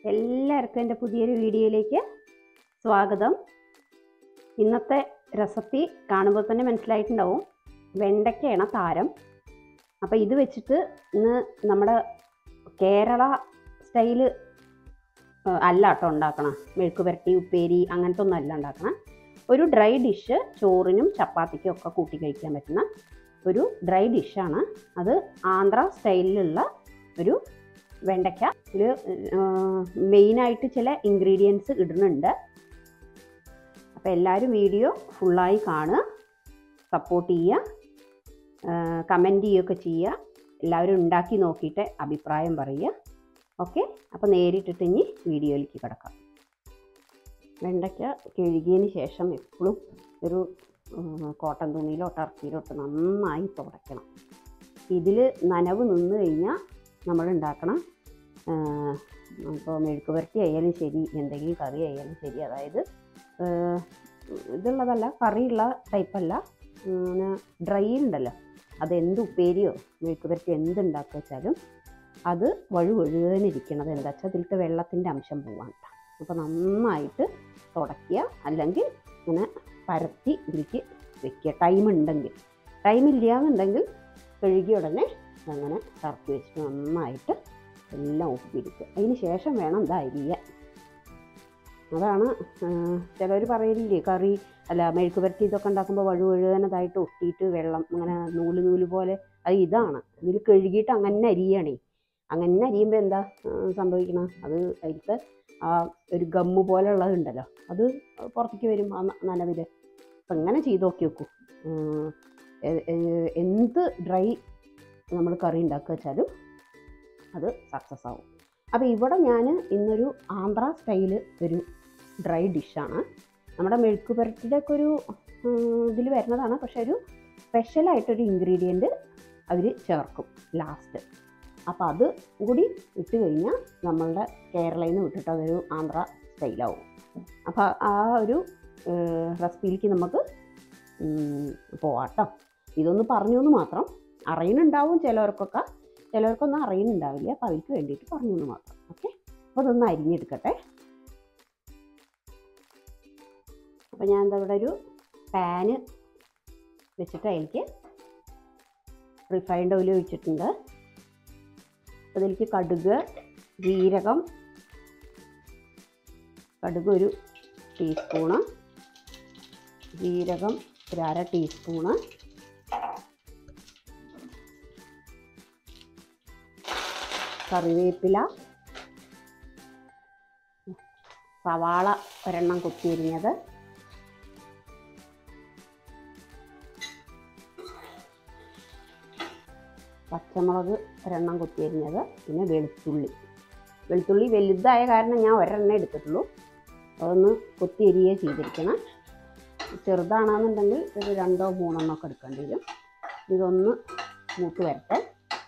എല്ലാവർക്കും എൻ്റെ പുതിയൊരു വീഡിയോയിലേക്ക് സ്വാഗതം ഇന്നത്തെ റെസിപ്പി കാണുമ്പോൾ തന്നെ മനസ്സിലായിട്ടുണ്ടാവും വെണ്ടയ്ക്കയാണ് താരം അപ്പോൾ ഇത് വെച്ചിട്ട് ഇന്ന് നമ്മുടെ കേരള സ്റ്റൈല് അല്ല കേട്ടോ ഉണ്ടാക്കണം മെഴുക്ക് പുരട്ടി ഉപ്പേരി അങ്ങനത്തെ ഒന്നും അല്ല ഉണ്ടാക്കണം ഒരു ഡ്രൈ ഡിഷ് ചോറിനും ചപ്പാത്തിക്കും ഒക്കെ കൂട്ടി കഴിക്കാൻ പറ്റുന്ന ഒരു ഡ്രൈ ഡിഷാണ് അത് ആന്ധ്ര സ്റ്റൈലിലുള്ള ഒരു വെണ്ടയ്ക്ക ഇതിൽ മെയിനായിട്ട് ചില ഇൻഗ്രീഡിയൻസ് ഇടുന്നുണ്ട് അപ്പോൾ എല്ലാവരും വീഡിയോ ഫുള്ളായി കാണുക സപ്പോർട്ട് ചെയ്യുക കമൻറ്റ് ചെയ്യുകയൊക്കെ ചെയ്യുക എല്ലാവരും ഉണ്ടാക്കി നോക്കിയിട്ട് അഭിപ്രായം പറയുക ഓക്കെ അപ്പോൾ നേരിട്ടിട്ട് ഇനി വീഡിയോയിലേക്ക് കിടക്കാം വെണ്ടയ്ക്ക കഴുകിയതിന് ശേഷം എപ്പോഴും ഒരു കോട്ടൺ തുണിയിലോ ടർക്കിയിലോ ഇട്ട് നന്നായി തുടയ്ക്കണം ഇതിൽ നനവ് നിന്ന് കഴിഞ്ഞാൽ നമ്മൾ ഉണ്ടാക്കണം ഇപ്പോൾ മെഴുക്ക് പുരട്ടി ആയാലും ശരി എന്തെങ്കിലും കറി ആയാലും ശരി അതായത് ഇതുള്ളതല്ല കറിയുള്ള ടൈപ്പല്ല അങ്ങനെ ഡ്രൈ ഉണ്ടല്ലോ അതെന്ത് ഉപ്പേരിയോ മെഴുക്ക് പുരട്ടി എന്ത് ഉണ്ടാക്കുക വെച്ചാലും അത് വഴുവഴുകാനിരിക്കണത് എന്താ വെച്ചാൽ അതിലത്തെ വെള്ളത്തിൻ്റെ അംശം പോവാൻ അപ്പോൾ നന്നായിട്ട് തുടയ്ക്കുക അല്ലെങ്കിൽ ഇങ്ങനെ പരത്തി ഇതിലേക്ക് വെക്കുക ടൈം ഉണ്ടെങ്കിൽ ടൈം ഇല്ല എന്നുണ്ടെങ്കിൽ കഴുകിയ ഉടനെ അങ്ങനെ കറക്കി വെച്ചിട്ട് നന്നായിട്ട് എല്ലാം ഉപ്പിരിക്കുക അതിന് ശേഷം വേണം ഇത് അരിയാൻ അതാണ് ചിലർ പറയലില്ലേ കറി അല്ല മെഴുക്ക് പുരട്ടി ഇതൊക്കെ ഉണ്ടാക്കുമ്പോൾ വഴു വഴുകാനതായിട്ട് ഒട്ടിയിട്ട് വെള്ളം അങ്ങനെ നൂല് നൂല് പോലെ അത് ഇതാണ് ഇതിൽ കഴുകിയിട്ട് അങ്ങനെ അരിയണേ അങ്ങനെ അരിയുമ്പോൾ എന്താ സംഭവിക്കണം അത് അതിലത്തെ ആ ഒരു ഗമ്മ് പോലെ ഉള്ളതുണ്ടല്ലോ അത് പുറത്തേക്ക് വരും ആ നനവിൽ അപ്പം ഇങ്ങനെ ചെയ്ത് നോക്കി നോക്കൂ എന്ത് ഡ്രൈ നമ്മൾ കറി ഉണ്ടാക്കുക വെച്ചാലും അത് സക്സസ് ആവും അപ്പോൾ ഇവിടെ ഞാൻ ഇന്നൊരു ആന്ധ്ര സ്റ്റൈല് ഒരു ഡ്രൈ ഡിഷാണ് നമ്മുടെ മെഴുക്ക് പുരട്ടിയുടെ ഒക്കെ ഒരു ഇതിൽ വരുന്നതാണ് പക്ഷെ ഒരു സ്പെഷ്യലായിട്ടൊരു ഇൻഗ്രീഡിയൻറ്റ് അവർ ചേർക്കും ലാസ്റ്റ് അപ്പോൾ അത് കൂടി ഇട്ട് കഴിഞ്ഞാൽ നമ്മളുടെ കേരളയിൽ നിന്ന് വിട്ടിട്ട് അതൊരു ആന്ധ്ര സ്റ്റൈലാവും അപ്പോൾ ആ ഒരു റെസിപ്പിയിലേക്ക് നമുക്ക് പോവാട്ടോ ഇതൊന്ന് പറഞ്ഞു എന്ന് മാത്രം അറിയുന്നുണ്ടാവും ചിലവർക്കൊക്കെ ചിലവർക്കൊന്നും അറിയുന്നുണ്ടാവില്ല അപ്പോൾ അവർക്ക് വേണ്ടിയിട്ട് പറഞ്ഞു എന്ന് മാത്രം ഓക്കെ അപ്പോൾ അതൊന്ന് അരിഞ്ഞെടുക്കട്ടെ അപ്പോൾ ഞാൻ എന്താ ഇവിടെ ഒരു പാന് വെച്ചിട്ട് അതിലേക്ക് റിഫൈൻഡ് ഓയിൽ ഒഴിച്ചിട്ടുണ്ട് അതിലേക്ക് കടുക് ജീരകം കടുക് ഒരു ടീസ്പൂണ് ജീരകം ഒരു അര ടീസ്പൂണ് കറിവേപ്പില സവാള ഒരെണ്ണം കുത്തിയിരിഞ്ഞത് പച്ചമുളക് ഒരെണ്ണം കുത്തിയരിഞ്ഞത് പിന്നെ വെളുത്തുള്ളി വെളുത്തുള്ളി വലുതായ കാരണം ഞാൻ ഒരെണ്ണം എടുത്തിട്ടുള്ളൂ അതൊന്ന് കൊത്തിയരിയേ ചെയ്തിരിക്കണം ചെറുതാണെന്നുണ്ടെങ്കിൽ ഒരു രണ്ടോ മൂന്നെണ്ണോ ഒക്കെ എടുക്കേണ്ടി വരും ഇതൊന്ന് മൂത്ത് വരട്ടെ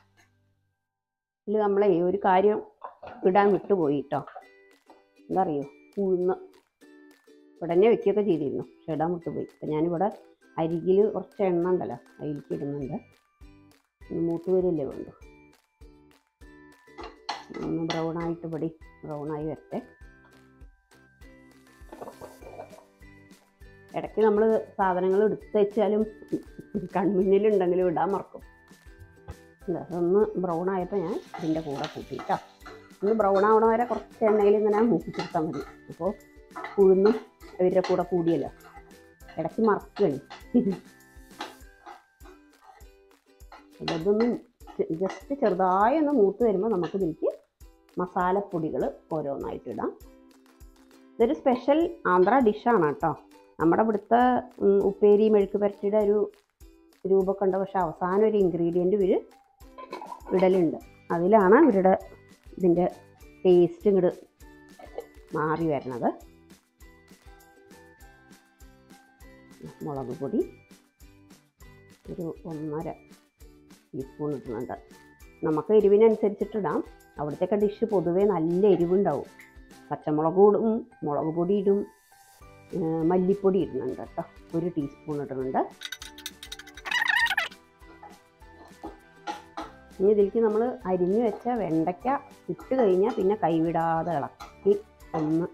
ഇതിൽ നമ്മളെ ഒരു കാര്യം ഇടാൻ വിട്ടുപോയി കേട്ടോ എന്താ അറിയോ ഉഴുന്ന് ഉടനെ വെക്കുകയൊക്കെ ചെയ്തിരുന്നു പക്ഷെ ഇടാൻ വിട്ടുപോയി അപ്പം ഞാനിവിടെ അരികിൽ കുറച്ച് എണ്ണ ഉണ്ടല്ലോ അതിലേക്ക് ഇടുന്നുണ്ട് ഒന്ന് മൂത്ത് വരില്ലേ വേണ്ടു ഒന്ന് ബ്രൗണായിട്ട് പൊടി ബ്രൗണായി വരട്ടെ ഇടയ്ക്ക് നമ്മൾ സാധനങ്ങൾ എടുത്ത് വെച്ചാലും കൺമുന്നിലുണ്ടെങ്കിലും ഇടാൻ മറക്കും അതൊന്ന് ബ്രൗൺ ആയപ്പോൾ ഞാൻ ഇതിൻ്റെ കൂടെ കൂട്ടിയിട്ടോ ഒന്ന് ബ്രൗൺ ആവണ വരെ കുറച്ച് എണ്ണയിൽ ഇങ്ങനെ മൂപ്പിച്ചെടുത്താൽ മതി അപ്പോൾ ഉഴുന്നും അവരുടെ കൂടെ കൂടിയല്ലോ ഇടയ്ക്ക് മറക്കുകയാണ് ഇതൊന്നും ജസ്റ്റ് ചെറുതായി ഒന്ന് മൂത്ത് വരുമ്പോൾ നമുക്ക് ഇതിലേക്ക് മസാലപ്പൊടികൾ ഓരോന്നായിട്ട് ഇടാം ഇതൊരു സ്പെഷ്യൽ ആന്ധ്ര ഡിഷാണ് കേട്ടോ നമ്മുടെ ഇവിടുത്തെ ഉപ്പേരി മെഴുക്ക് പുരട്ടിയുടെ ഒരു രൂപമൊക്കെ ഉണ്ട് പക്ഷെ അവസാനം ഒരു ഇൻഗ്രീഡിയൻ്റ് ഇവർ ഇടലുണ്ട് അതിലാണ് ഇവരുടെ ഇതിൻ്റെ ടേസ്റ്റ് ഇങ്ങോട്ട് മാറി വരുന്നത് മുളക് പൊടി ഒരു ഒന്നര ടീസ്പൂൺ ഇടുന്നുണ്ട് നമുക്ക് എരിവിനനുസരിച്ചിട്ടിടാം അവിടുത്തെയൊക്കെ ഡിഷ് പൊതുവേ നല്ല എരിവുണ്ടാവും പച്ചമുളക് ഇടും മുളക് പൊടി ഇടും മല്ലിപ്പൊടി ഇടുന്നുണ്ട് കേട്ടോ ഒരു ടീസ്പൂൺ ഇടുന്നുണ്ട് ഇനി ഇതിലേക്ക് നമ്മൾ അരിഞ്ഞു വെച്ച വെണ്ടയ്ക്ക ഇട്ട് കഴിഞ്ഞാൽ പിന്നെ കൈവിടാതെ ഇളക്കി ഒന്ന്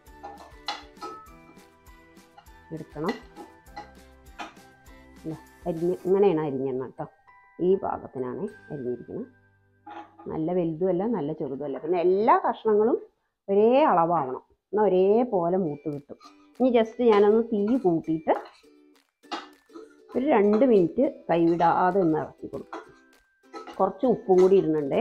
എടുക്കണം ഇതാ, അരിഞ്ഞ് ഇങ്ങനെയാണ് അരിഞ്ഞെണ്ണ കേട്ടോ ഈ പാകത്തിനാണ് അരിഞ്ഞിരിക്കുന്നത് നല്ല വലുതുമല്ല നല്ല ചെറുതുമല്ല പിന്നെ എല്ലാ കഷ്ണങ്ങളും ഒരേ അളവാവണം എന്നാൽ ഒരേപോലെ മൂത്ത് കിട്ടും ഇനി ജസ്റ്റ് ഞാനൊന്ന് തീ കൂട്ടിയിട്ട് ഒരു രണ്ട് മിനിറ്റ് കൈവിടാതെ ഒന്ന് ഇറക്കി കൊടുക്കും കുറച്ച് ഉപ്പും കൂടി ഇടുന്നുണ്ടേ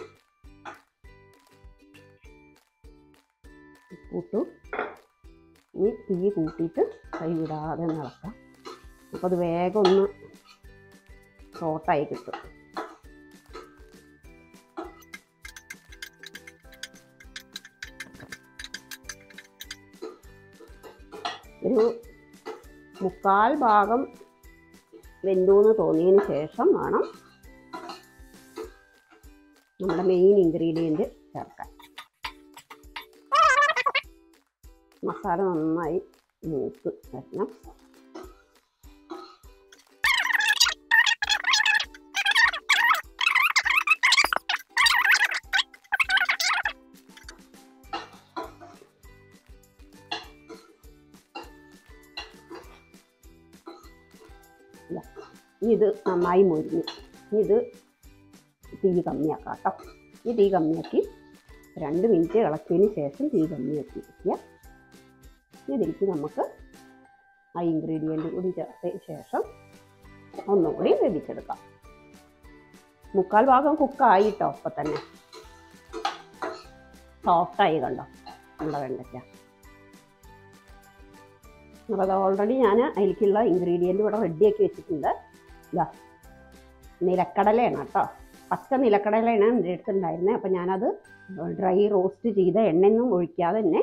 ഉപ്പിട്ടു ഇനി തീ കൂട്ടിയിട്ട് കൈവിടാതെ ഒന്ന് ഇളക്കാം അപ്പോൾ അത് വേഗം ഒന്ന് ഷോർട്ടായി കിട്ടും ഒരു മുക്കാൽ ഭാഗം വെന്തുവെന്ന് തോന്നിയതിന് ശേഷം വേണം നമ്മുടെ മെയിൻ ഇൻഗ്രീഡിയൻറ്റ് ചേർക്കാൻ മസാല നന്നായി മൂത്ത് വരണം ഇല്ല. ഇനി ഇത് നന്നായി മൊരിഞ്ഞു ഇനി ഇത് തീ കമ്മിയാക്കാം കേട്ടോ ഈ തീ കമ്മിയാക്കി രണ്ട് മിനിറ്റ് ഇളക്കിയതിന് ശേഷം തീ കമ്മിയാക്കി വയ്ക്കുക ഇനി ഇതിലേക്ക് നമുക്ക് ആ ഇൻഗ്രീഡിയൻറ്റ് കൂടി ചേർത്തതിന് ശേഷം ഒന്നുകൂടി വേവിച്ചെടുക്കാം മുക്കാൽ ഭാഗം കുക്കായി കേട്ടോ അപ്പം തന്നെ സോഫ്റ്റായി കണ്ടോ നമ്മുടെ വെണ്ടയ്ക്ക അപ്പോൾ അത് ഓൾറെഡി ഞാൻ അതിലേക്കുള്ള ഇൻഗ്രീഡിയൻറ്റ് ഇവിടെ റെഡിയാക്കി വെച്ചിട്ടുണ്ട് ഇതാ നിലക്കടലയാണ് കേട്ടോ പച്ച നിലക്കടലയാണ് എൻ്റെ അടുത്തുണ്ടായിരുന്നത് അപ്പോൾ ഞാനത് ഡ്രൈ റോസ്റ്റ് ചെയ്ത എണ്ണയൊന്നും ഒഴിക്കാതെ തന്നെ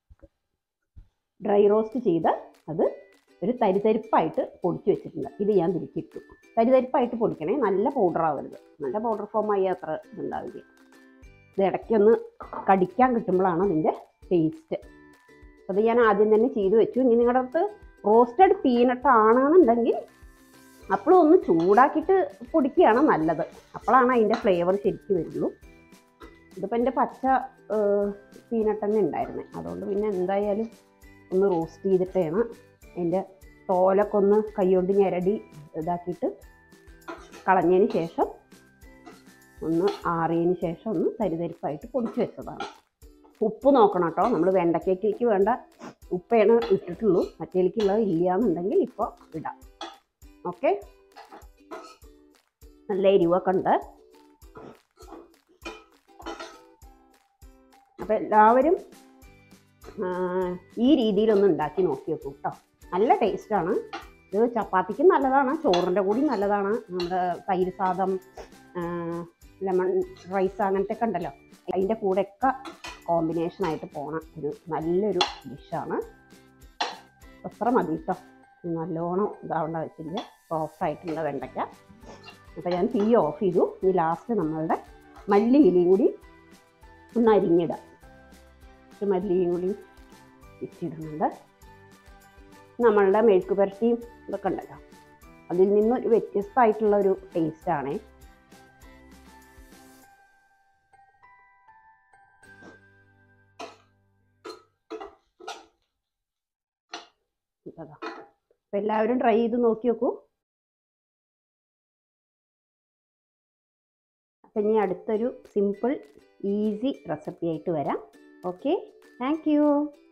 ഡ്രൈ റോസ്റ്റ് ചെയ്ത് അത് ഒരു തരിതരിപ്പായിട്ട് പൊടിച്ച് വെച്ചിട്ടുണ്ട് ഇത് ഞാൻ തിരിച്ചിട്ടു തരിതരിപ്പായിട്ട് പൊടിക്കണേ നല്ല പൗഡർ ആവരുത് നല്ല പൗഡർ ഫോമായി അത്ര ഇതുണ്ടാവില്ല ഇത് ഇടയ്ക്കൊന്ന് കടിക്കാൻ കിട്ടുമ്പോഴാണ് അതിൻ്റെ ടേസ്റ്റ് അത് ഞാൻ ആദ്യം തന്നെ ചെയ്തു വെച്ചു ഇനി നിങ്ങളുടെ അടുത്ത് റോസ്റ്റഡ് പീനട്ട് ആണെന്നുണ്ടെങ്കിൽ അപ്പോഴും ഒന്ന് ചൂടാക്കിയിട്ട് പൊടിക്കുകയാണ് നല്ലത് അപ്പോഴാണ് അതിൻ്റെ ഫ്ലേവർ ശരിക്കും വരുള്ളൂ ഇതിപ്പോൾ എൻ്റെ പച്ച പീനട്ട് തന്നെ ഉണ്ടായിരുന്നത് അതുകൊണ്ട് പിന്നെ എന്തായാലും ഒന്ന് റോസ്റ്റ് ചെയ്തിട്ടാണ് അതിൻ്റെ തോലൊക്കെ ഒന്ന് കൈകൊണ്ട് ഞെരടി ഇതാക്കിയിട്ട് കളഞ്ഞതിന് ശേഷം ഒന്ന് ആറിയതിന് ശേഷം ഒന്ന് തരിതരിപ്പായിട്ട് പൊടിച്ച് വെച്ചതാണ് ഉപ്പ് നോക്കണം കേട്ടോ നമ്മൾ വെണ്ടക്കേക്കിലേക്ക് വേണ്ട ഉപ്പയാണ് ഇട്ടിട്ടുള്ളൂ മറ്റേലേക്കുള്ളത് ഇല്ല എന്നുണ്ടെങ്കിൽ ഇപ്പോൾ ഇടാം ഓക്കെ നല്ല എരിവൊക്കെ ഉണ്ട് അപ്പോൾ എല്ലാവരും ആ, ഈ രീതിയിലൊന്ന് ഉണ്ടാക്കി നോക്കി വെക്കും കേട്ടോ നല്ല ടേസ്റ്റാണ് ഇത് ചപ്പാത്തിക്കും നല്ലതാണ് ചോറിൻ്റെ കൂടി നല്ലതാണ് നമ്മുടെ തൈര് സാദം ലെമൺ റൈസ് അങ്ങനത്തെ ഒക്കെ ഉണ്ടല്ലോ അതിൻ്റെ കൂടെയൊക്കെ കോമ്പിനേഷനായിട്ട് പോണ ഒരു നല്ലൊരു ഡിഷാണ് അത്ര മതി കേട്ടോ നല്ലോണം ഇതാവേണ്ട വെച്ചില്ല സോഫ്റ്റ് ആയിട്ടുള്ള വെണ്ടയ്ക്ക അപ്പോൾ ഞാൻ തീ ഓഫ് ചെയ്തു ഇനി ലാസ്റ്റ് നമ്മളുടെ മല്ലി ഇലയും കൂടി ഒന്ന് അരിഞ്ഞിടാം ഒരു മല്ലിയും കൂടി ഇച്ചിടുന്നുണ്ട് നമ്മളുടെ മെഴുക്ക് പുരട്ടിയും ഇതൊക്കെ ഉണ്ടല്ലോ അതിൽ നിന്ന് ഒരു വ്യത്യസ്തമായിട്ടുള്ള ഒരു ടേസ്റ്റാണേ അതാ അപ്പം എല്ലാവരും ട്രൈ ചെയ്ത് നോക്കി നോക്കൂ അപ്പം ഇനി അടുത്തൊരു സിമ്പിൾ ഈസി റെസിപ്പി ആയിട്ട് വരാം ഓക്കെ താങ്ക് യു